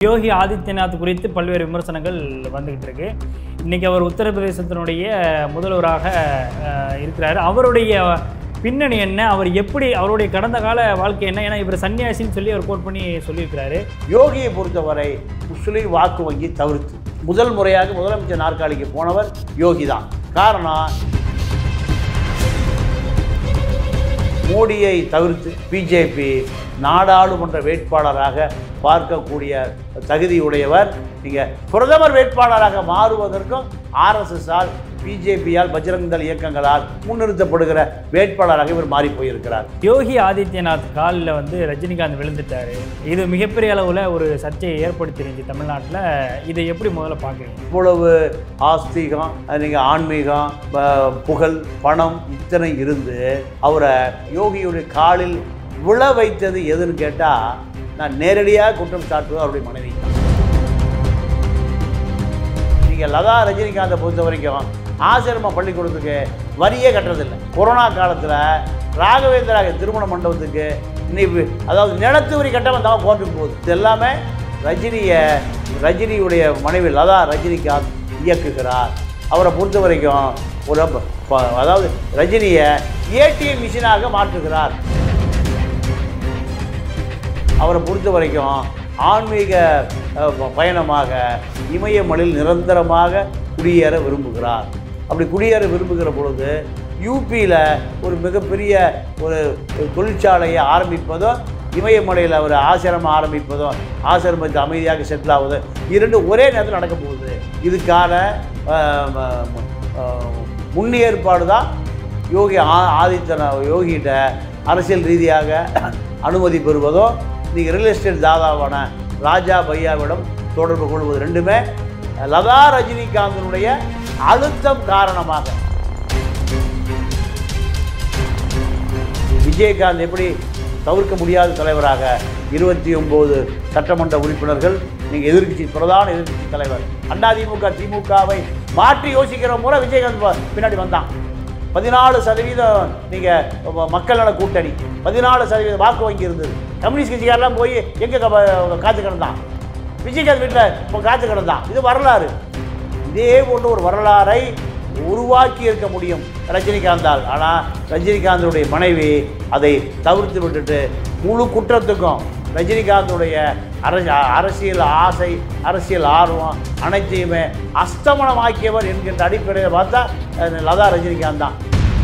யோகி ஆதித்யநாத் குறித்து பல்வேறு விமர்சனங்கள் வந்துகிட்டு இருக்கு இன்னைக்கு அவர் உத்தரப்பிரதேசத்தினுடைய முதல்வராக அஹ், இருக்கிறாரு அவருடைய பின்னணி என்ன அவர் எப்படி அவருடைய கடந்த கால வாழ்க்கை என்ன ஏன்னா இவர் சன்னியாசின்னு சொல்லி அவர் கோட் பண்ணி சொல்லியிருக்கிறாரு யோகியை பொறுத்தவரை முஸ்லீம் வாக்கு வங்கி தவிர்த்து முதல் முறையாக முதலமைச்சர் நாற்காலிக்கு போனவர் யோகி தான் காரணம் மோடியை தவிர்த்து பிஜேபி நாடாளுமன்ற வேட்பாளராக பார்க்கக்கூடிய தகுதியுடையவர் நீங்கள் பிரதமர் வேட்பாளராக மாறுவதற்கும் ஆர்எஸ்எஸ்ஸால் பிஜேபியால் பஜ்ரங் தள் இயக்கங்களால் முன்னிறுத்தப்படுகிற வேட்பாளராக இவர் மாறி போயிருக்கிறார் யோகி ஆதித்யநாத் காலில் வந்து ரஜினிகாந்த் விழுந்துட்டாரு இது மிகப்பெரிய அளவில் ஒரு சர்ச்சையை ஏற்படுத்திருந்துச்சு தமிழ்நாட்டில் இதை எப்படி முதல்ல பார்க்குறீங்க இவ்வளவு ஆஸ்திகம் நீங்கள் ஆன்மீகம் ப- புகழ் பணம் இத்தனை இருந்து அவரை யோகியுடைய காலில் விழ வைத்தது எதுன்னு கேட்டால் நான் நேரடியாக குற்றம் சாட்டுவது அவருடைய மனைவி நீங்கள் லதா ரஜினிகாந்தை பொறுத்த வரைக்கும் ஆசிரம பள்ளிக்கூடத்துக்கு வரியே கட்டுறதில்லை கொரோனா காலத்தில் ராகவேந்திரா திருமண மண்டபத்துக்கு இன்னைக்கு அதாவது நிலத்து வரி கட்ட வந்தால் கோர்ட்டுக்கு போகுது இது எல்லாமே ரஜினியை ரஜினியுடைய மனைவி லதா ரஜினிகாந்த் இயக்குகிறார் அவரை பொறுத்த வரைக்கும் ஒரு ப- ப- அதாவது ரஜினியை ஏடிஎம் மிஷினாக மாற்றுகிறார் அவரை பொறுத்த வரைக்கும் ஆன்மீக அஹ், ப- பயணமாக இமயமலையில் நிரந்தரமாக குடியேற விரும்புகிறார் அப்படி குடியேற விரும்புகிற பொழுது யூபியில் ஒரு மிகப்பெரிய ஒரு ஒரு தொழிற்சாலையை ஆரம்பிப்பதோ இமயமலையில் ஒரு ஆசிரமம் ஆரம்பிப்பதோ ஆசிரமத்தை அமைதியாக செட்டில் ஆகுதோ இரண்டு ஒரே நேரத்தில் நடக்க போகுது இதுக்கான அஹ், ம- ம- அஹ், முன்னேற்பாடு தான் யோகி ஆ ஆதித்யநா யோகிகிட்ட அரசியல் ரீதியாக அனுமதி பெறுவதோ நீங்கள் ரியல் எஸ்டேட் தாதாவான ராஜா பையாவிடம் தொடர்பு கொள்வது ரெண்டுமே லதா ரஜினிகாந்தனுடைய அழுத்தம் காரணமாக விஜயகாந்த் எப்படி தவிர்க்க முடியாத தலைவராக இருபத்தி ஒம்பது சட்டமன்ற உறுப்பினர்கள் நீங்கள் எதிர்க்கட்சி பிரதான எதிர்க்கட்சி தலைவர் அதிமுக திமுகவை மாற்றி யோசிக்கிற முறை விஜயகாந்த் ப- பின்னாடி வந்தான் பதினாலு சதவீதம் நீங்கள் மக்கள் நல கூட்டணி பதினாலு சதவீதம் வாக்கு வங்கி இருந்தது கம்யூனிஸ்ட் கட்சிக்காரெல்லாம் போய் எங்கே காத்து கிடந்தான் விஜயகாந்த் வீட்டில் இப்போ காத்து கிடந்தான் இது வரலாறு இதே போன்ற ஒரு வரலாறை உருவாக்கி இருக்க முடியும் ரஜினிகாந்தால் ஆனால் ரஜினிகாந்தனுடைய மனைவி அதை தவிர்த்து விட்டுட்டு முழு குற்றத்துக்கும் ரஜினிகாந்துடைய அரச அரசியல் ஆசை அரசியல் ஆர்வம் அனைத்தையுமே அஸ்தமனமாக்கியவர் என்கின்ற அடிப்படையில் பார்த்தா அஹ், லதா ரஜினிகாந்த் தான்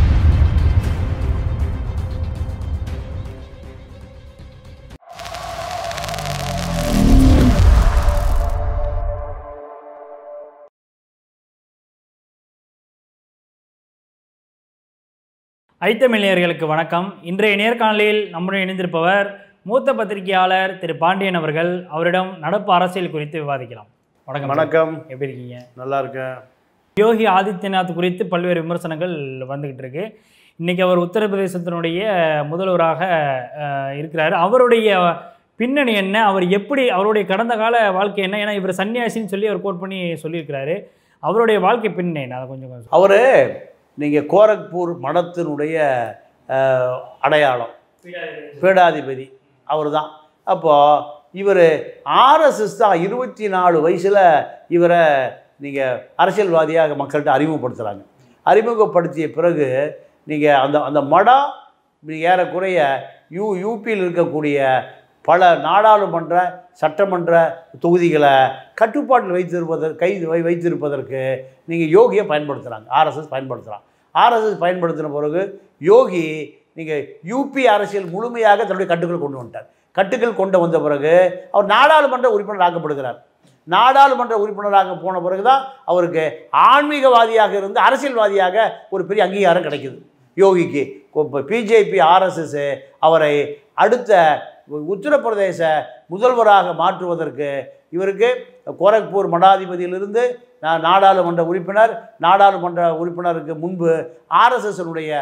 ஐத்தமிழியர்களுக்கு வணக்கம் இன்றைய நேர்காணலில் நம்முடன் இணைந்திருப்பவர் மூத்த பத்திரிகையாளர் திரு பாண்டியன் அவர்கள் அவரிடம் நடப்பு அரசியல் குறித்து விவாதிக்கலாம் வணக்கம் வணக்கம் எப்படி இருக்கீங்க நல்லா இருக்கேன் யோகி ஆதித்யநாத் குறித்து பல்வேறு விமர்சனங்கள் வந்துகிட்டு இருக்கு இன்னைக்கு அவர் உத்தரப்பிரதேசத்தினுடைய முதல்வராக அஹ், இருக்கிறாரு அவருடைய பின்னணி என்ன அவர் எப்படி அவருடைய கடந்த கால வாழ்க்கை என்ன ஏன்னா இவர் சன்னியாசின்னு சொல்லி அவர் கோட் பண்ணி சொல்லியிருக்கிறாரு அவருடைய வாழ்க்கை பின்னணி என்ன அதை கொஞ்சம் கொஞ்சம் அவர் நீங்கள் கோரக்பூர் மடத்தினுடைய அஹ், அடையாளம் பீடாதிபதி அவர் தான் அப்போது இவர் ஆர்எஸ்எஸ் தான் இருபத்தி நாலு வயசில் இவரை நீங்கள் அரசியல்வாதியாக மக்கள்கிட்ட அறிமுகப்படுத்துகிறாங்க அறிமுகப்படுத்திய பிறகு நீங்கள் அந்த அந்த மடம் நீ ஏறக்குறைய யூ யூபியில் இருக்கக்கூடிய பல நாடாளுமன்ற சட்டமன்ற தொகுதிகளை கட்டுப்பாட்டில் வைத்திருப்பதற்கு கை வை வைத்திருப்பதற்கு நீங்கள் யோகியை பயன்படுத்துகிறாங்க ஆர்எஸ்எஸ் பயன்படுத்துகிறாங்க ஆர்எஸ்எஸ் பயன்படுத்தின பிறகு யோகி நீங்கள் யூபி அரசியல் முழுமையாக தன்னுடைய கட்டுக்குள் கொண்டு வந்துட்டார் கட்டுக்குள் கொண்டு வந்த பிறகு அவர் நாடாளுமன்ற உறுப்பினர் ஆக்கப்படுகிறார் நாடாளுமன்ற உறுப்பினராக போன பிறகு தான் அவருக்கு ஆன்மீகவாதியாக இருந்து அரசியல்வாதியாக ஒரு பெரிய அங்கீகாரம் கிடைக்குது யோகிக்கு இப்போ பிஜேபி ஆர்எஸ்எஸ் அவரை அடுத்த உத்தரப்பிரதேச முதல்வராக மாற்றுவதற்கு இவருக்கு கோரக்பூர் மடாதிபதியிலிருந்து நா- நாடாளுமன்ற உறுப்பினர் நாடாளுமன்ற உறுப்பினருக்கு முன்பு ஆர்எஸ்எஸ்னுடைய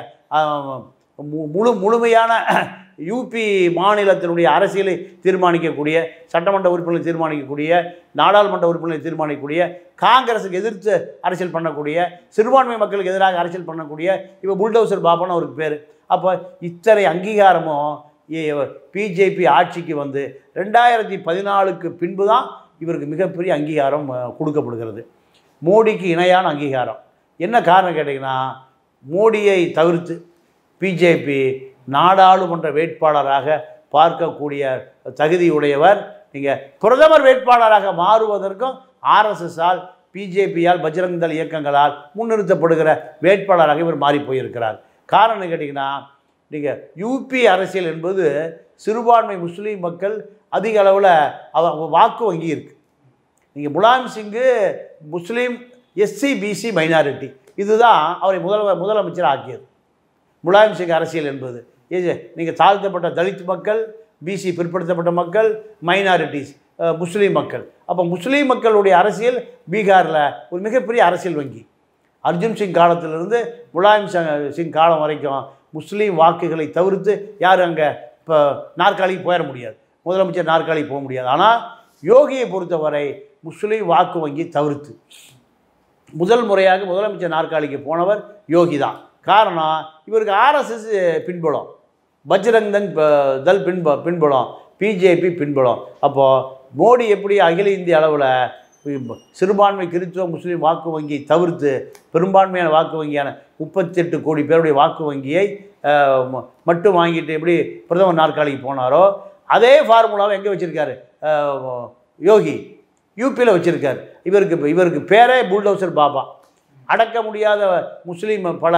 முழு முழுமையான யூபி மாநிலத்தினுடைய அரசியலை தீர்மானிக்கக்கூடிய சட்டமன்ற உறுப்பினர்களை தீர்மானிக்கக்கூடிய நாடாளுமன்ற உறுப்பினர்களை தீர்மானிக்கக்கூடிய காங்கிரஸுக்கு எதிர்த்து அரசியல் பண்ணக்கூடிய சிறுபான்மை மக்களுக்கு எதிராக அரசியல் பண்ணக்கூடிய இப்போ புல்டோசர் பாபான்னு அவருக்கு பேர் அப்போ இத்தனை அங்கீகாரமும் பிஜேபி ஆட்சிக்கு வந்து ரெண்டாயிரத்தி பதினாலுக்கு பின்பு தான் இவருக்கு மிகப்பெரிய அங்கீகாரம் அஹ், கொடுக்கப்படுகிறது மோடிக்கு இணையான அங்கீகாரம் என்ன காரணம் கேட்டிங்கன்னா மோடியை தவிர்த்து பிஜேபி நாடாளுமன்ற வேட்பாளராக பார்க்கக்கூடிய தகுதியுடையவர் நீங்கள் பிரதமர் வேட்பாளராக மாறுவதற்கும் ஆர்எஸ்எஸ்ஸால் பிஜேபியால் பஜ்ரங் தள் இயக்கங்களால் முன்னிறுத்தப்படுகிற வேட்பாளராக இவர் மாறி போயிருக்கிறார் காரணம் கேட்டிங்கன்னா நீங்கள் யூபி அரசியல் என்பது சிறுபான்மை முஸ்லீம் மக்கள் அதிக அளவில் அவ வாக்கு வங்கி இருக்குது நீங்கள் Mulayam Singh Muslim SC BC minority இதுதான் அவரை முதல்வ முதலமைச்சர் ஆக்கியது முலாயம் சிங் அரசியல் என்பது இது நீங்கள் தாழ்த்தப்பட்ட தலித் மக்கள் பிசி பிற்படுத்தப்பட்ட மக்கள் மைனாரிட்டிஸ் முஸ்லீம் மக்கள் அப்போ முஸ்லீம் மக்களுடைய அரசியல் பீகாரில் ஒரு மிகப்பெரிய அரசியல் வங்கி அர்ஜுன் சிங் காலத்திலிருந்து முலாயம் ச- சிங் காலம் வரைக்கும் முஸ்லீம் வாக்குகளை தவிர்த்து யாரும் அங்கே இப்போ நாற்காலிக்கு போயிட முடியாது முதலமைச்சர் நாற்காலிக்கு போக முடியாது ஆனால் யோகியை பொறுத்தவரை முஸ்லீம் வாக்கு வங்கி தவிர்த்து முதல் முறையாக முதலமைச்சர் நாற்காலிக்கு போனவர் யோகி தான் காரணம் இவருக்கு ஆர்எஸ்எஸ் பின்புலம் பஜ்ரங் தன் ப- தள் பின்ப பின்புலம் பிஜேபி பின்புலம் அப்போது மோடி எப்படி அகில இந்திய அளவில் சிறுபான்மை கிறிஸ்துவ முஸ்லீம் வாக்கு வங்கியை தவிர்த்து பெரும்பான்மையான வாக்கு வங்கியான முப்பத்தெட்டு கோடி பேருடைய வாக்கு வங்கியை அஹ், ம- மட்டும் வாங்கிட்டு எப்படி பிரதமர் நாற்காலிக்கு போனாரோ அதே ஃபார்முலாவை எங்கே வச்சுருக்காரு யோகி யூபியில் வச்சுருக்காரு இவருக்கு இவருக்கு பேரே புல்டோசர் பாபா அடக்க முடியாத முஸ்லீம் பல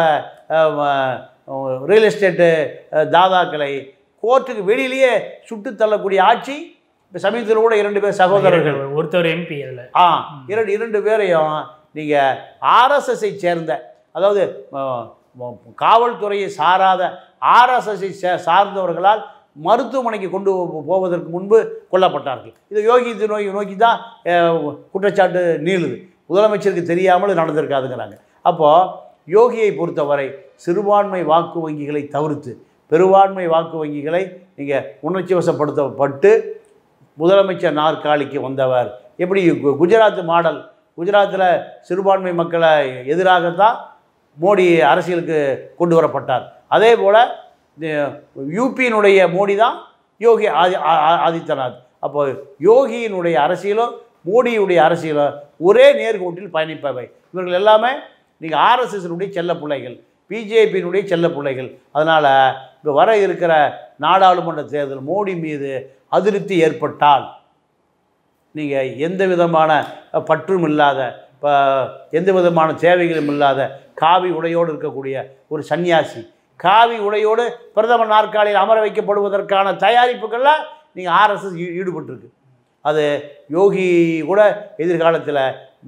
ரியல் எஸ்டேட்டு அஹ், தாதாக்களை கோர்ட்டுக்கு வெளியிலேயே சுட்டு தள்ளக்கூடிய ஆட்சி இப்போ சமீபத்தில் கூட இரண்டு பேர் சகோதரர்கள் ஒருத்தர் எம்பி அதில் ஆ இரண்டு இரண்டு பேரையும் நீங்கள் ஆர்எஸ்எஸ்ஐ சேர்ந்த அதாவது அஹ், ம- காவல்துறையை சாராத ஆர்எஸ்எஸ்ஐ சே சார்ந்தவர்களால் மருத்துவமனைக்கு கொண்டு போ- போவதற்கு முன்பு கொல்லப்பட்டார்கள் இது யோகி இது நோக்கி நோக்கி தான் அஹ், குற்றச்சாட்டு நீளுது முதலமைச்சருக்கு தெரியாமல் நடந்திருக்காதுங்கிறாங்க அப்போது யோகியை பொறுத்தவரை சிறுபான்மை வாக்கு வங்கிகளை தவிர்த்து பெரும்பான்மை வாக்கு வங்கிகளை நீங்கள் உணர்ச்சி வசப்படுத்தப்பட்டு முதலமைச்சர் நாற்காலிக்கு வந்தவர் எப்படி கு- குஜராத் மாடல் குஜராத்தில் சிறுபான்மை மக்களை எதிராகத்தான் மோடி அரசியலுக்கு கொண்டு வரப்பட்டார் அதே போல் யூபியினுடைய மோடி தான் யோகி ஆதி ஆ- ஆ- ஆதித்யநாத் அப்போ யோகியினுடைய அரசியலும் மோடியுடைய அரசியலும் ஒரே நேர்கோட்டில் பயணிப்பவை இவர்கள் எல்லாமே நீங்கள் ஆர்எஸ்எஸ்னுடைய செல்ல பிள்ளைகள் பிஜேபியினுடைய செல்ல பிள்ளைகள் அதனால் இப்போ வர இருக்கிற நாடாளுமன்ற தேர்தல் மோடி மீது அதிருப்தி ஏற்பட்டால் நீங்கள் எந்த விதமான அஹ், பற்றும் இல்லாத இப்போ எந்த விதமான தேவைகளும் இல்லாத காவி உடையோடு இருக்கக்கூடிய ஒரு சன்னியாசி காவி உடையோடு பிரதமர் நாற்காலியில் அமர வைக்கப்படுவதற்கான தயாரிப்புகளில் நீங்கள் ஆர்எஸ்எஸ் ஈடுபட்டிருக்கு அது யோகி கூட எதிர்காலத்தில்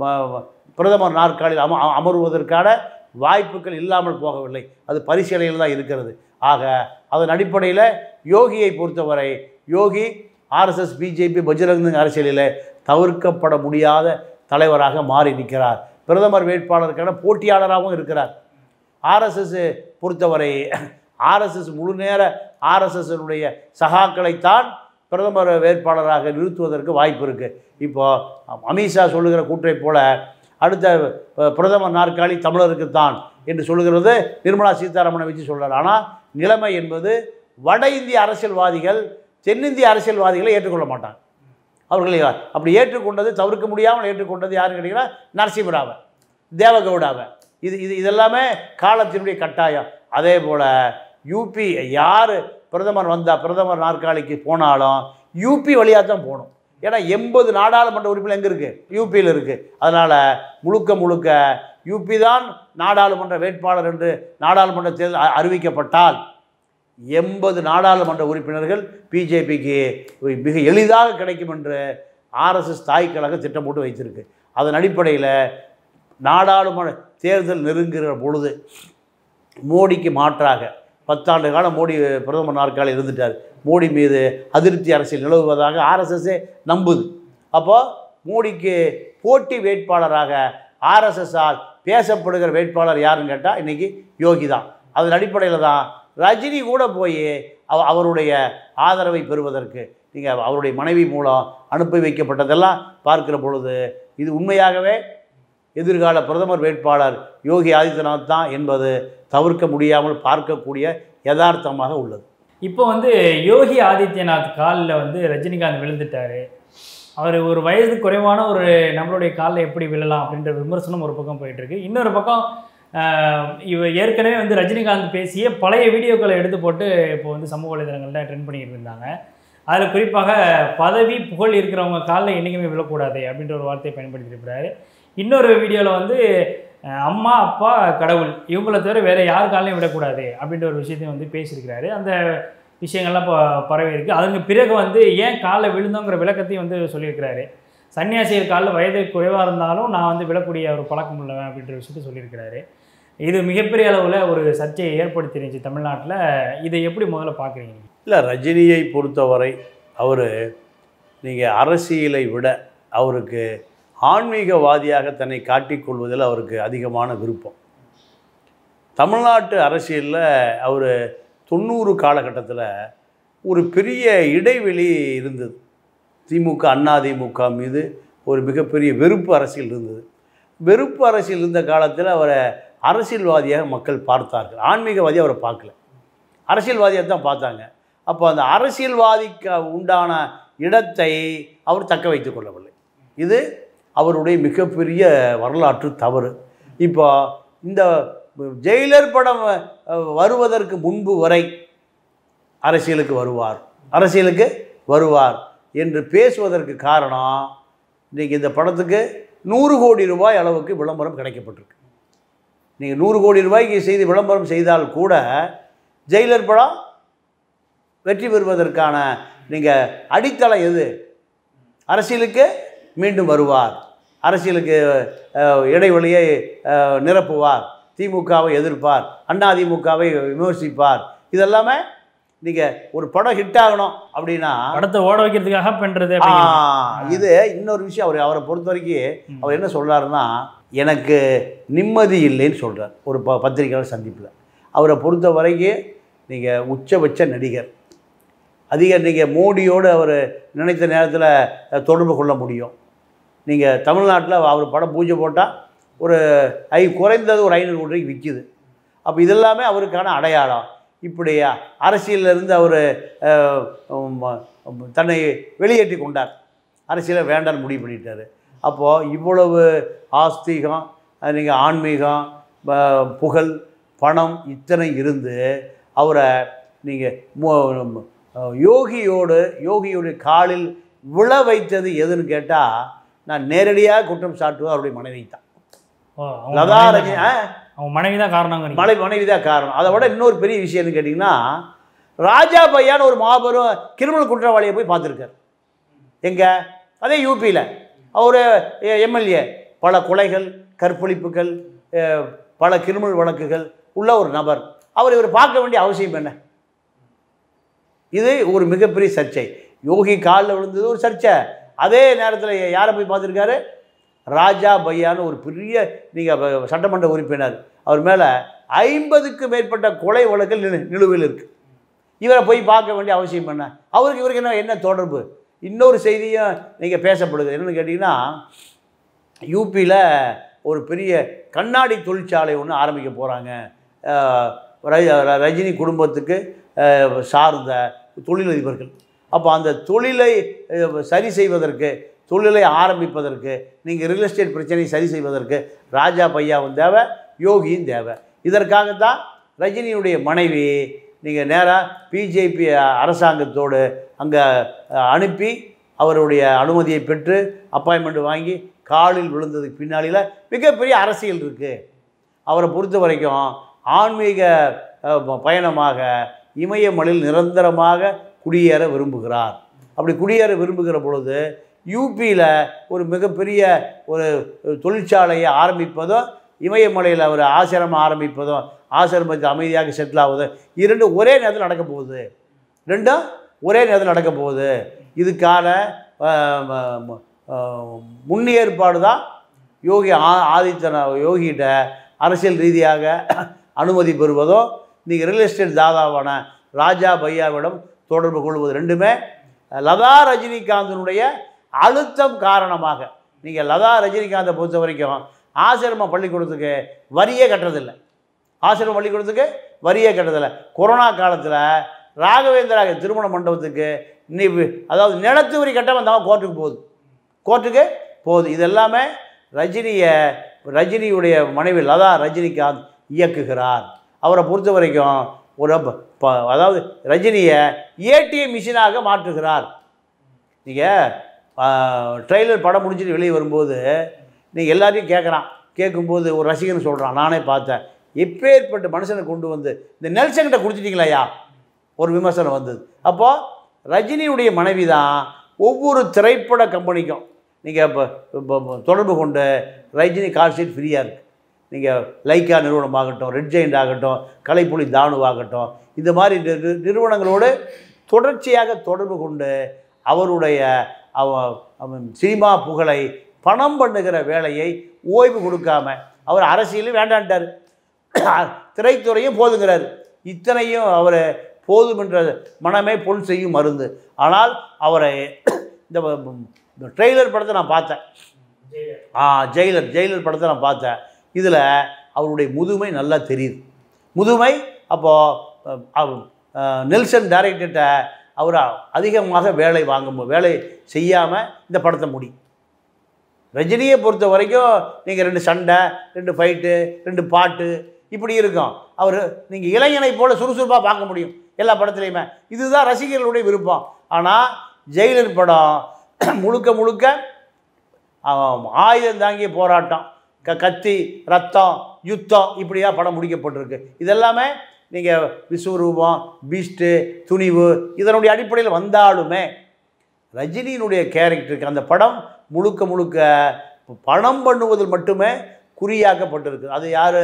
பிரதமர் நாற்காலியில் அம அ- அமருவதற்கான வாய்ப்புகள் இல்லாமல் போகவில்லை அது பரிசீலனையில் தான் இருக்கிறது ஆக அதன் அடிப்படையில் யோகியை பொறுத்தவரை யோகி ஆர்எஸ்எஸ் பிஜேபி பஜ்ரங் அரசியலில் தவிர்க்கப்பட முடியாத தலைவராக மாறி நிற்கிறார் பிரதமர் வேட்பாளருக்கான போட்டியாளராகவும் இருக்கிறார் ஆர்எஸ்எஸ் பொறுத்தவரை ஆர்எஸ்எஸ் முழு நேர ஆர்எஸ்எஸ்னுடைய சகாக்களைத்தான் பிரதமர் வேட்பாளராக நிறுத்துவதற்கு வாய்ப்பு இருக்குது இப்போ அமித்ஷா சொல்லுகிற கூற்றை போல அடுத்த அஹ், பிரதமர் நாற்காலி தமிழருக்குத்தான் என்று சொல்லுகிறது நிர்மலா சீதாராமனை வச்சு சொல்கிறார் ஆனால் நிலைமை என்பது வட இந்திய அரசியல்வாதிகள் தென்னிந்திய அரசியல்வாதிகளை ஏற்றுக்கொள்ள மாட்டாங்க அவர்களை அப்படி ஏற்றுக்கொண்டது தவிர்க்க முடியாமல் ஏற்றுக்கொண்டது யாருன்னு கேட்டிங்கன்னா நரசிம்மராவை தேவகவுடாவை இது இது இதெல்லாமே காலத்தினுடைய கட்டாயம் அதே போல் யூபி யார் பிரதமர் வந்தால் பிரதமர் நாற்காலிக்கு போனாலும் யூபி வழியாக தான் போகணும் ஏன்னா எண்பது நாடாளுமன்ற உறுப்பினர் எங்கே இருக்குது யூபியில் இருக்குது அதனால் முழுக்க முழுக்க யூபி தான் நாடாளுமன்ற வேட்பாளர் என்று நாடாளுமன்ற தேர்தல் அ- அறிவிக்கப்பட்டால் எண்பது நாடாளுமன்ற உறுப்பினர்கள் பிஜேபிக்கு மிக எளிதாக கிடைக்கும் என்று ஆர்எஸ்எஸ் தாய் கழக திட்டம் போட்டு வைத்திருக்கு அதன் அடிப்படையில் நாடாளுமன்ற தேர்தல் நெருங்குகிற பொழுது மோடிக்கு மாற்றாக பத்தாண்டு காலம் மோடி பிரதமர் நாற்காலி இருந்துட்டார் மோடி மீது அதிருப்தி அரசியல் நிலவுவதாக ஆர்எஸ்எஸ்ஸே நம்புது அப்போ மோடிக்கு போட்டி வேட்பாளராக ஆர்எஸ்எஸ்ஸால் பேசப்படுகிற வேட்பாளர் யாருன்னு கேட்டால் இன்றைக்கி யோகி தான் அதன் அடிப்படையில் தான் ரஜினி கூட போய் அவ அவருடைய ஆதரவை பெறுவதற்கு நீங்கள் அவருடைய மனைவி மூலம் அனுப்பி வைக்கப்பட்டதெல்லாம் பார்க்கிற பொழுது இது உண்மையாகவே எதிர்கால பிரதமர் வேட்பாளர் யோகி ஆதித்யநாத் தான் என்பது தவிர்க்க முடியாமல் பார்க்கக்கூடிய யதார்த்தமாக உள்ளது இப்போ வந்து யோகி ஆதித்யநாத் காலில் வந்து ரஜினிகாந்த் விழுந்துட்டாரு அவர் ஒரு வயது குறைவான ஒரு நம்மளுடைய காலில் எப்படி விழலாம் அப்படின்ற விமர்சனம் ஒரு பக்கம் போயிட்டு இருக்கு இன்னொரு பக்கம் ஆஹ், இவ ஏற்கனவே வந்து ரஜினிகாந்த் பேசிய பழைய வீடியோக்களை எடுத்து போட்டு இப்போ வந்து சமூக வலைதளங்களில் ட்ரெண்ட் பண்ணிட்டு இருந்தாங்க அதில் குறிப்பாக பதவி புகழ் இருக்கிறவங்க காலில் என்றைக்குமே விழக்கூடாது அப்படின்ற ஒரு வார்த்தையை பயன்படுத்தியிருக்கிறாரு இன்னொரு வீடியோவில் வந்து அஹ், அம்மா அப்பா கடவுள் இவங்கள தவிர வேறு யார் காலையும் விடக்கூடாது அப்படின்ற ஒரு விஷயத்தையும் வந்து பேசியிருக்கிறாரு அந்த விஷயங்கள்லாம் இப்போ பரவி இருக்கு அதற்கு பிறகு வந்து ஏன் காலில் விழுந்தோங்கிற விளக்கத்தையும் வந்து சொல்லியிருக்கிறாரு சன்னியாசிகள் காலில் வயது குறைவாக இருந்தாலும் நான் வந்து விழக்கூடிய ஒரு பழக்கம் உள்ளவன் அப்படின்ற விஷயத்தை சொல்லியிருக்கிறாரு இது மிகப்பெரிய அளவில் ஒரு சர்ச்சையை ஏற்படுத்திருந்துச்சு தமிழ்நாட்டில் இதை எப்படி முதல்ல பார்க்குறீங்க இல்லை ரஜினியை பொறுத்தவரை அவர் நீங்கள் அரசியலை விட அவருக்கு ஆன்மீகவாதியாக தன்னை காட்டிக்கொள்வதில் அவருக்கு அதிகமான விருப்பம் தமிழ்நாட்டு அரசியலில் அவர் தொண்ணூறு காலகட்டத்தில் ஒரு பெரிய இடைவெளி இருந்தது திமுக அதிமுக மீது ஒரு மிகப்பெரிய வெறுப்பு அரசியல் இருந்தது வெறுப்பு அரசியல் இருந்த காலத்தில் அவரை அரசியல்வாதியாக மக்கள் பார்த்தார்கள் ஆன்மீகவாதி அவரை பார்க்கல அரசியல்வாதியாக தான் பார்த்தாங்க அப்போ அந்த அரசியல்வாதிக்கு உண்டான இடத்தை அவர் தக்க வைத்துக் கொள்ளவில்லை இது அவருடைய மிகப்பெரிய வரலாற்று தவறு இப்போ இந்த ஜெயிலர் படம் அஹ், வருவதற்கு முன்பு வரை அரசியலுக்கு வருவார் அரசியலுக்கு வருவார் என்று பேசுவதற்கு காரணம் இன்றைக்கி இந்த படத்துக்கு நூறு கோடி ரூபாய் அளவுக்கு விளம்பரம் கிடைக்கப்பட்டிருக்கு நீங்கள் நூறு கோடி ரூபாய்க்கு செய்து விளம்பரம் செய்தால் கூட ஜெயிலர் படம் வெற்றி பெறுவதற்கான நீங்கள் அடித்தளம் எது அரசியலுக்கு மீண்டும் வருவார் அரசியலுக்கு அஹ், இடைவெளியை அஹ், நிரப்புவார் திமுகவை எதிர்ப்பார் அதிமுகவை விமர்சிப்பார் இதெல்லாமே நீங்கள் ஒரு படம் ஹிட் ஆகணும் அப்படின்னா படத்தை ஓட வைக்கிறதுக்காக பண்ணுறது ஆ, அப்படிங்கிறது. இது இன்னொரு விஷயம் அவர் அவரை பொறுத்த வரைக்கும் அவர் என்ன சொல்றாருன்னா எனக்கு நிம்மதி இல்லைன்னு சொல்றார் ஒரு ப பத்திரிகையாளர் சந்திப்பில் அவரை பொறுத்த வரைக்கும் நீங்கள் உச்சபட்ச நடிகர் அதிக நீங்கள் மோடியோடு அவர் நினைத்த நேரத்தில் அஹ், தொடர்பு கொள்ள முடியும் நீங்கள் தமிழ்நாட்டில் அவர் படம் பூஜை போட்டால் ஒரு ஐ குறைந்தது ஒரு ஐநூறு கோடி ரூபாய்க்கு விற்கிது அப்போ இதெல்லாமே அவருக்கான அடையாளம் இப்படி அரசியல்ல இருந்து அவர் தன்னை வெளியேற்றி கொண்டார் அரசியலை வேண்டான்னு முடிவு பண்ணிட்டாரு அப்போது இவ்வளவு ஆஸ்திகம் நீங்கள் ஆன்மீகம் ப- புகழ் பணம் இத்தனை இருந்து அவரை நீங்கள் யோகியோடு யோகியோடைய காலில் விழ வைத்தது எதுன்னு கேட்டால் நான் நேரடியாக குற்றம் சாட்டுவது அவருடைய மனைவி தான் ஓ, அவங்க லதா மனைவி ரஜினி தான் ஆ அவங்க மனைவி தான் காரணம் மலை மனைவி தான் காரணம் அதை விட இன்னொரு பெரிய விஷயம்னு கேட்டிங்கன்னா ராஜா பையான்னு ஒரு மாபெரும் கிரிமினல் குற்றவாளியை போய் பார்த்துருக்கார் எங்க அதே யூபியில் அவர் எம்எல்ஏ பல கொலைகள் கற்பழிப்புகள் அஹ், பல கிரிமினல் வழக்குகள் உள்ள ஒரு நபர் அவர் இவர் பார்க்க வேண்டிய அவசியம் என்ன இது ஒரு மிகப்பெரிய சர்ச்சை யோகி காலில் விழுந்தது ஒரு சர்ச்சை அதே நேரத்தில் யாரை போய் பார்த்துருக்காரு ராஜா பையான்னு ஒரு பெரிய நீங்கள் சட்டமன்ற உறுப்பினர் அவர் மேலே ஐம்பதுக்கு மேற்பட்ட கொலை வழக்கில் நிலு நிலுவையில் இருக்குது இவரை போய் பார்க்க வேண்டிய அவசியம் என்ன அவருக்கு இவருக்கு என்ன என்ன தொடர்பு இன்னொரு செய்தியும் நீங்கள் பேசப்படுது என்னென்னு கேட்டிங்கன்னா யூபியில் ஒரு பெரிய கண்ணாடி தொழிற்சாலை ஒன்று ஆரம்பிக்க போகிறாங்க ரஜினி குடும்பத்துக்கு அஹ், சார்ந்த தொழிலதிபர்கள் அப்போ அந்த தொழிலை அஹ், சரி செய்வதற்கு தொழிலை ஆரம்பிப்பதற்கு நீங்கள் ரியல் எஸ்டேட் பிரச்சனையை சரி செய்வதற்கு ராஜா பையாவும் தேவை யோகியும் தேவை இதற்காகத்தான் ரஜினியுடைய மனைவி நீங்கள் நேராக பிஜேபி அரசாங்கத்தோடு அங்கே அனுப்பி அவருடைய அனுமதியை பெற்று அப்பாயின்மெண்ட் வாங்கி காலில் விழுந்ததுக்கு பின்னாளில் மிகப்பெரிய அரசியல் இருக்குது அவரை பொறுத்த வரைக்கும் ஆன்மீக அஹ், ப- பயணமாக இமயமலையில் நிரந்தரமாக குடியேற விரும்புகிறார் அப்படி குடியேற விரும்புகிற பொழுது யூபியில் ஒரு மிகப்பெரிய ஒரு தொழிற்சாலையை ஆரம்பிப்பதும் இமயமலையில் ஒரு ஆசிரமம் ஆரம்பிப்பதும் ஆசிரமத்தில் அமைதியாக செட்டில் ஆகுதும் இரண்டு ஒரே நேரத்தில் நடக்க போகுது ரெண்டும் ஒரே நேரத்தில் நடக்க போகுது இதுக்கான அஹ், ம- ம- அஹ், முன்னேற்பாடு தான் யோகி ஆ ஆதித்யநா யோகிகிட்ட அரசியல் ரீதியாக அனுமதி பெறுவதோ நீங்கள் ரியல் எஸ்டேட் தாதாவான ராஜா பையாவிடம் தொடர்பு கொள்வது ரெண்டுமே லதா ரஜினிகாந்தனுடைய அழுத்தம் காரணமாக நீங்கள் லதா ரஜினிகாந்தை பொறுத்த வரைக்கும் ஆசிரம பள்ளிக்கூடத்துக்கு வரியே கட்டுறதில்லை ஆசிரம பள்ளிக்கூடத்துக்கு வரியே கட்டுறதில்லை கொரோனா காலத்தில் ராகவேந்திரா திருமண மண்டபத்துக்கு நீ அதாவது நிலத்து வரி கட்டாமல் அந்த கோர்ட்டுக்கு போகுது கோர்ட்டுக்கு போகுது இது எல்லாமே ரஜினியை ரஜினியுடைய மனைவி லதா ரஜினிகாந்த் இயக்குகிறார் அவரை பொறுத்த வரைக்கும் ஒரு ப- ப- அதாவது ரஜினியை ஏடிஎம் மிஷினாக மாற்றுகிறார் நீங்கள் ட்ரெய்லர் படம் முடிஞ்சுட்டு வெளியே வரும்போது நீங்கள் எல்லாரையும் கேட்குறான் கேட்கும்போது ஒரு ரசிகன் சொல்கிறான் நானே பார்த்தேன் எப்பேற்பட்ட மனுஷனை கொண்டு வந்து இந்த நெல்சன்கிட்ட கொடுத்துட்டீங்களாயா ஒரு விமர்சனம் வந்தது அப்போது ரஜினியுடைய மனைவி தான் ஒவ்வொரு திரைப்பட கம்பெனிக்கும் நீங்கள் இப்போ தொடர்பு கொண்டு ரஜினி கால் ஷீட் ஃப்ரீயாக இருக்குது நீங்கள் லைக்கா நிறுவனமாகட்டும் ரெட் ஜெயிண்ட் ஆகட்டும் கலைப்புலி தானுவாகட்டும் இந்த மாதிரி நி- நி- நிறுவனங்களோடு தொடர்ச்சியாக தொடர்பு கொண்டு அவருடைய அவ அவன் சினிமா புகழை பணம் பண்ணுகிற வேலையை ஓய்வு கொடுக்காம அவர் அரசியலும் வேண்டான்ட்டார் திரைத்துறையும் போதுங்கிறார் இத்தனையும் அவர் போதுமென்ற மனமே பொன் செய்யும் மருந்து ஆனால் அவரை இந்த இந்த ட்ரெய்லர் படத்தை நான் பார்த்தேன் ஆ ஜெயிலர் ஜெயிலர் படத்தை நான் பார்த்தேன் இதில் அவருடைய முதுமை நல்லா தெரியுது முதுமை அப்போது நெல்சன் டைரக்டர்கிட்ட அவர் அதிகமாக வேலை வாங்கும் வேலை செய்யாமல் இந்த படத்தை முடி ரஜினியை பொறுத்த வரைக்கும் நீங்கள் ரெண்டு சண்டை ரெண்டு ஃபைட்டு ரெண்டு பாட்டு இப்படி இருக்கும் அவர் நீங்கள் இளைஞனை போல சுறுசுறுப்பாக பார்க்க முடியும் எல்லா படத்துலையுமே இதுதான் ரசிகர்களுடைய விருப்பம் ஆனால் ஜெயிலர் படம் முழுக்க முழுக்க ஆம், ஆயுதம் தாங்கிய போராட்டம் க கத்தி ரத்தம் யுத்தம் இப்படியா படம் முடிக்கப்பட்டிருக்கு இதெல்லாமே நீங்கள் விஸ்வரூபம் பீஸ்ட்டு துணிவு இதனுடைய அடிப்படையில் வந்தாலுமே ரஜினியினுடைய கேரக்டருக்கு அந்த படம் முழுக்க முழுக்க பணம் பண்ணுவதில் மட்டுமே குறியாக்கப்பட்டிருக்கு அது யார்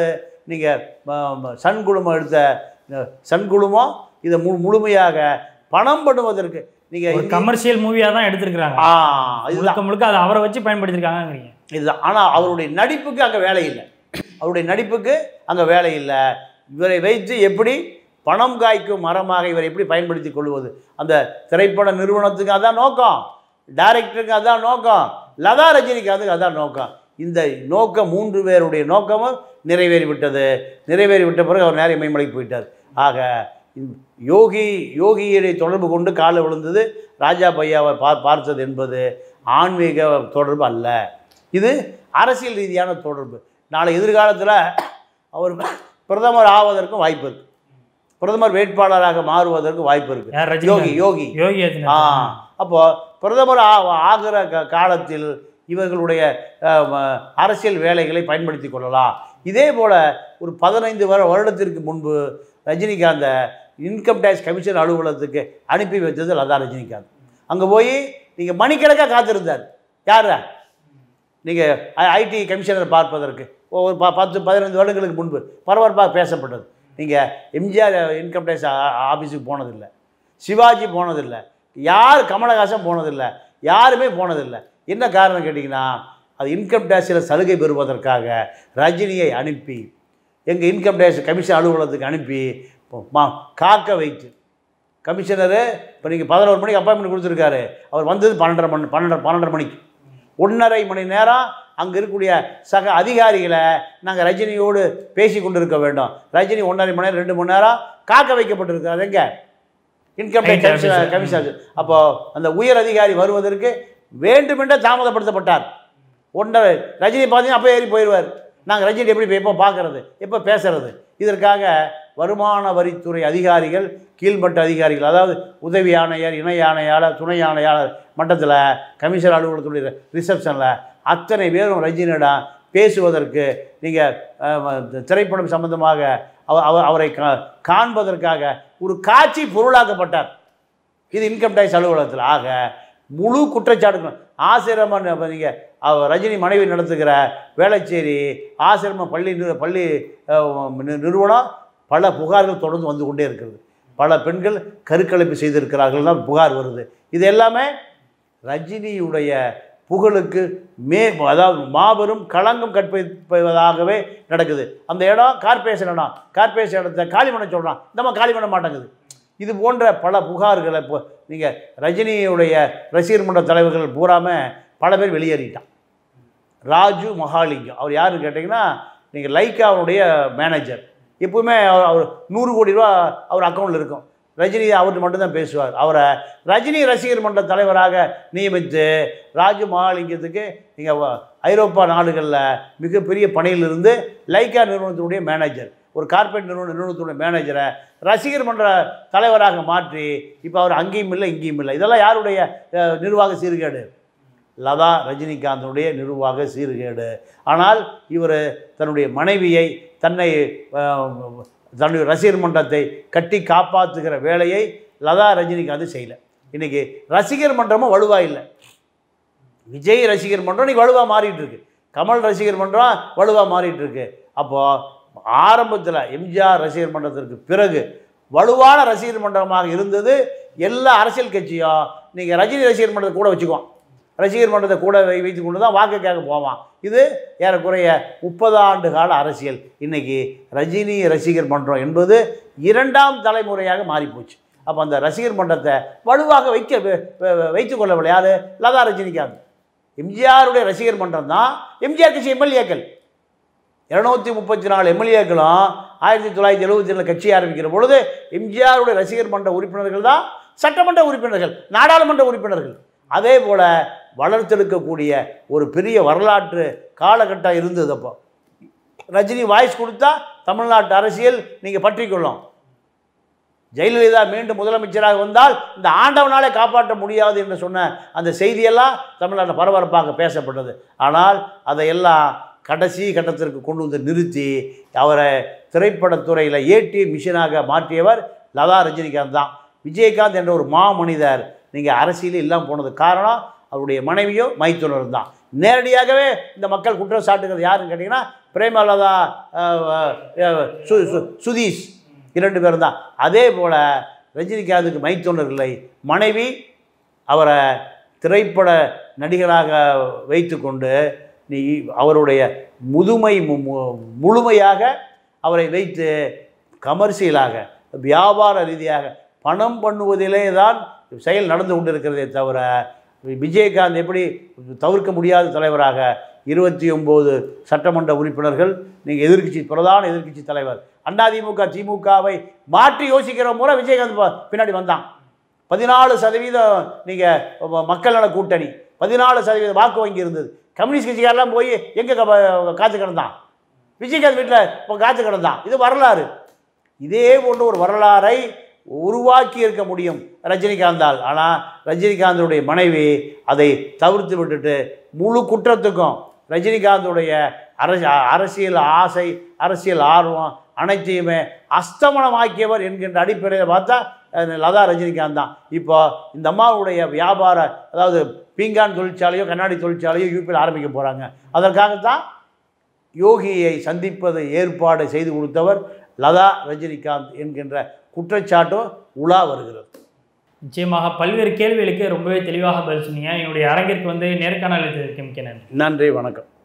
நீங்கள் சன் குழுமம் எடுத்த அஹ், சன் குழுமம் இதை மு முழுமையாக பணம் பண்ணுவதற்கு ஒரு நீங்கள் கமர்ஷியல் மூவியா தான் எடுத்திருக்கிறாங்க ஆ இதுதான் முழுக்க முழுக்க அதை அவரை வச்சு பயன்படுத்திருக்காங்கிறீங்க இதுதான் ஆனால் அவருடைய நடிப்புக்கு அங்கே வேலை இல்லை அவருடைய நடிப்புக்கு அங்கே வேலை இல்லை இவரை வைத்து எப்படி பணம் காய்க்கும் மரமாக இவரை எப்படி பயன்படுத்தி கொள்வது அந்த திரைப்பட நிறுவனத்துக்கு அதான் நோக்கம் டைரக்டருக்கு அதான் நோக்கம் லதா ரஜினிகாந்துக்கு அதான் நோக்கம் இந்த நோக்கம் மூன்று பேருடைய நோக்கமும் நிறைவேறிவிட்டது நிறைவேறிவிட்ட பிறகு அவர் நேர மேம்பலைக்கு போயிட்டார் ஆக இந்த யோகி யோகியை தொடர்பு கொண்டு காலை விழுந்தது ராஜா பையாவை பார் பார்த்தது என்பது ஆன்மீக தொடர்பு அல்ல இது அரசியல் ரீதியான தொடர்பு நாளை எதிர்காலத்தில் அவர் பிரதமர் ஆவதற்கும் வாய்ப்பு இருக்குது பிரதமர் வேட்பாளராக மாறுவதற்கு வாய்ப்பு இருக்குது யார் யோகி ரஜினி யோகி யோகி ஆ ஆதித்யநாத் அப்போ பிரதமர் ஆ- ஆகிற க காலத்தில் இவர்களுடைய அஹ், ம- அரசியல் வேலைகளை பயன்படுத்தி கொள்ளலாம் இதே போல் ஒரு பதினைந்து வரு வருடத்திற்கு முன்பு ரஜினிகாந்தை இன்கம் டேக்ஸ் கமிஷன் அலுவலகத்துக்கு அனுப்பி வைத்தது லதா ரஜினிகாந்த் அங்கே போய் நீங்கள் மணிக்கணக்காக காத்திருந்தார் யார் நீங்கள் ஐடி கமிஷனர் பார்ப்பதற்கு ஒரு ப பத்து பதினைந்து வருடங்களுக்கு முன்பு பரபரப்பாக பேசப்பட்டது நீங்கள் எம்ஜிஆர் இன்கம் டேக்ஸ் ஆஃபீஸுக்கு போனதில்லை சிவாஜி போனதில்லை யார் கமலஹாசன் போனதில்லை யாருமே போனதில்லை என்ன காரணம் கேட்டிங்கன்னா அது இன்கம் டேக்ஸில் சலுகை பெறுவதற்காக ரஜினியை அனுப்பி எங்கள் இன்கம் டேக்ஸ் கமிஷன் அலுவலகத்துக்கு அனுப்பி இப்போ மா- காக்க வைத்து கமிஷனரு இப்போ நீங்கள் பதினோரு மணிக்கு அப்பாயின்மெண்ட் கொடுத்துருக்காரு அவர் வந்தது பன்னெண்டரை மணி பன்னெண்டரை பன்னெண்டரை மணிக்கு ஒன்றரை மணி நேரம் அங்கே இருக்கக்கூடிய சக அதிகாரிகளை நாங்கள் ரஜினியோடு பேசி கொண்டு இருக்க வேண்டும் ரஜினி ஒன்றரை மணி நேரம் ரெண்டு மணி நேரம் காக்க வைக்கப்பட்டிருக்காரு எங்க income Right, tax officer. Commissioner அப்போ அந்த உயர் அதிகாரி வருவதற்கு வேண்டுமென்றே தாமதப்படுத்தப்பட்டார் ஒன்றரை ரஜினி பார்த்தீங்கன்னா அப்போ ஏறி போயிடுவார் நாங்கள் ரஜினி எப்படி எப்போ பார்க்கறது எப்போ பேசுறது இதற்காக வருமான வரித்துறை அதிகாரிகள் கீழ்மட்ட அதிகாரிகள் அதாவது உதவி ஆணையர் இணை ஆணையாளர் துணை ஆணையாளர் மட்டத்தில் கமிஷனர் அலுவலகத்துடைய ரிசப்ஷனில் அத்தனை பேரும் ரஜினியிடம் பேசுவதற்கு நீங்கள் திரைப்படம் சம்பந்தமாக அவ- அவ- அவரை கா- காண்பதற்காக ஒரு காட்சி பொருளாக்கப்பட்டார் இது இன்கம் டேக்ஸ் அலுவலகத்தில் ஆக முழு குற்றச்சாட்டுகள் ஆசிரமம் நீங்கள் ரஜினி மனைவி நடத்துகிற வேளச்சேரி ஆசிரம பள்ளி நிறு- பள்ளி அஹ், நி- நிறுவனம் பல புகார்கள் தொடர்ந்து வந்து கொண்டே இருக்கிறது பல பெண்கள் கருக்கலைப்பு செய்திருக்கிறார்கள் தான் புகார் வருது இது எல்லாமே ரஜினியுடைய புகழுக்கு மே அதாவது மாபெரும் களங்கம் கற்பிப்பதாகவே நடக்குது அந்த இடம் கார்பரேஷன் இடம் கார்பரேஷன் இடத்த காலி பண்ண சொல்கிறான் இந்த காலி பண்ண மாட்டேங்குது இது போன்ற பல புகார்களை இப்போ நீங்கள் ரஜினியுடைய ரசிகர் மன்ற தலைவர்கள் பூராம பல பேர் வெளியேறிட்டான் ராஜு மகாலிங்கம் அவர் யாருன்னு கேட்டிங்கன்னா நீங்கள் லைக்காவுடைய மேனேஜர் எப்பவுமே அவர் அவர் நூறு கோடி ரூபா அவர் அக்கௌண்ட்டில் இருக்கும் ரஜினி அவர்கிட்ட மட்டும்தான் பேசுவார் அவரை ரஜினி ரசிகர் மன்ற தலைவராக நியமித்து ராஜு மகாலிங்கத்துக்கு இங்கே ஐரோப்பா நாடுகளில் மிகப்பெரிய பணியிலிருந்து லைக்கா நிறுவனத்தினுடைய மேனேஜர் ஒரு கார்ப்பரேட் நிறுவன நிறுவனத்தினுடைய மேனேஜரை ரசிகர் மன்ற தலைவராக மாற்றி இப்போ அவர் அங்கேயும் இல்லை இங்கேயும் இல்லை இதெல்லாம் யாருடைய அஹ், நிர்வாக சீர்கேடு லதா ரஜினிகாந்தனுடைய நிர்வாக சீர்கேடு ஆனால் இவர் தன்னுடைய மனைவியை தன்னை அஹ், தன்னுடைய ரசிகர் மன்றத்தை கட்டி காப்பாற்றுகிற வேலையை லதா ரஜினிகாந்த் செய்யலை இன்றைக்கி ரசிகர் மன்றமும் வலுவாக இல்லை விஜய் ரசிகர் மன்றம் இன்னைக்கு வலுவாக மாறிட்டு இருக்கு கமல் ரசிகர் மன்றம் வலுவாக மாறிட்டு இருக்கு அப்போது ஆரம்பத்தில் எம்ஜிஆர் ரசிகர் மன்றத்திற்கு பிறகு வலுவான ரசிகர் மன்றமாக இருந்தது எல்லா அரசியல் கட்சியும் நீங்கள் ரஜினி ரசிகர் மன்றத்தை கூட வச்சுக்குவோம் ரசிகர் மன்றத்தை கூட வை வைத்து கொண்டு தான் வாக்கு கேட்க போவான் இது ஏறக்குறைய முப்பது ஆண்டு கால அரசியல் இன்னைக்கு ரஜினி ரசிகர் மன்றம் என்பது இரண்டாம் தலைமுறையாக மாறிப்போச்சு அப்போ அந்த ரசிகர் மன்றத்தை வலுவாக வைக்க வை- வை- வைத்துக் கொள்ளவில்லை யார் லதா ரஜினிகாந்த் எம்ஜிஆருடைய ரசிகர் மன்றம் தான் எம்ஜிஆர் கட்சி எம்எல்ஏக்கள் இரநூத்தி முப்பத்தி நாலு எம்எல்ஏக்களும் ஆயிரத்தி தொள்ளாயிரத்தி எழுபத்தி ஏழில் கட்சி ஆரம்பிக்கிற பொழுது எம்ஜிஆருடைய ரசிகர் மன்ற உறுப்பினர்கள் தான் சட்டமன்ற உறுப்பினர்கள் நாடாளுமன்ற உறுப்பினர்கள் அதே போல் வளர்த்தெடுக்கக்கூடிய ஒரு பெரிய வரலாற்று காலகட்டம் இருந்தது அப்போ ரஜினி வாய்ஸ் கொடுத்தா தமிழ்நாட்டு அரசியல் நீங்கள் பற்றிக்கொள்ளும் ஜெயலலிதா மீண்டும் முதலமைச்சராக வந்தால் இந்த ஆண்டவனாலே காப்பாற்ற முடியாது என்று சொன்ன அந்த செய்தியெல்லாம் தமிழ்நாட்டில் பரபரப்பாக பேசப்பட்டது ஆனால் அதையெல்லாம் கடைசி கட்டத்திற்கு கொண்டு வந்து நிறுத்தி அவரை திரைப்படத்துறையில் ஏடி மிஷினாக மாற்றியவர் லதா ரஜினிகாந்த் தான் விஜயகாந்த் என்ற ஒரு மாமனிதர் நீங்கள் அரசியல் இல்லாமல் போனது காரணம் அவருடைய மனைவியோ மைத்துனர் தான் நேரடியாகவே இந்த மக்கள் குற்றம் சாட்டுகிறது யாருன்னு கேட்டிங்கன்னா பிரேமலதா அஹ், அஹ், சு- சு- சுதீஷ் இரண்டு பேரும் தான் அதே போல் ரஜினிகாந்துக்கு மைத்துனர் இல்லை மனைவி அவரை திரைப்பட நடிகராக வைத்துக்கொண்டு நீ அவருடைய முதுமை மு- மு- முழுமையாக அவரை வைத்து கமர்ஷியலாக வியாபார ரீதியாக பணம் பண்ணுவதிலே தான் செயல் நடந்து கொண்டிருக்கிறதே தவிர விஜயகாந்த் எப்படி தவிர்க்க முடியாத தலைவராக இருபத்தி ஒம்பது சட்டமன்ற உறுப்பினர்கள் நீங்கள் எதிர்க்கட்சி பிரதான எதிர்க்கட்சி தலைவர் அதிமுக திமுகவை மாற்றி யோசிக்கிற முறை விஜயகாந்த் ப- பின்னாடி வந்தான் பதினாலு சதவீதம் நீங்கள் மக்கள் நல கூட்டணி பதினாலு சதவீத வாக்கு வங்கி இருந்தது கம்யூனிஸ்ட் கட்சிக்காரெல்லாம் போய் எங்கே காத்து கிடந்தான் விஜயகாந்த் வீட்டில் இப்போ காத்து கிடந்தான் இது வரலாறு இதே போன்ற ஒரு வரலாறை உருவாக்கி இருக்க முடியும் ரஜினிகாந்தால் ஆனால் ரஜினிகாந்தனுடைய மனைவி அதை தவிர்த்து விட்டுட்டு முழு குற்றத்துக்கும் ரஜினிகாந்துடைய அரச அரசியல் ஆசை அரசியல் ஆர்வம் அனைத்தையுமே அஸ்தமனமாக்கியவர் என்கின்ற அடிப்படையில் பார்த்தா அஹ், லதா ரஜினிகாந்த் தான் இப்போ இந்த அம்மாவுடைய வியாபார அதாவது பீங்கான் தொழிற்சாலையோ கண்ணாடி தொழிற்சாலையோ யூபியில் ஆரம்பிக்க போகிறாங்க அதற்காகத்தான் யோகியை சந்திப்பதை ஏற்பாடு செய்து கொடுத்தவர் லதா ரஜினிகாந்த் என்கின்ற குற்றச்சாட்டும் உலா வருகிறது நிச்சயமாக பல்வேறு கேள்விகளுக்கு ரொம்பவே தெளிவாக பதில் சொன்னீங்க என்னுடைய அரங்கிற்கு வந்து நேர்காணல் எடுத்ததற்கு மிக்க நன்றி நன்றி வணக்கம்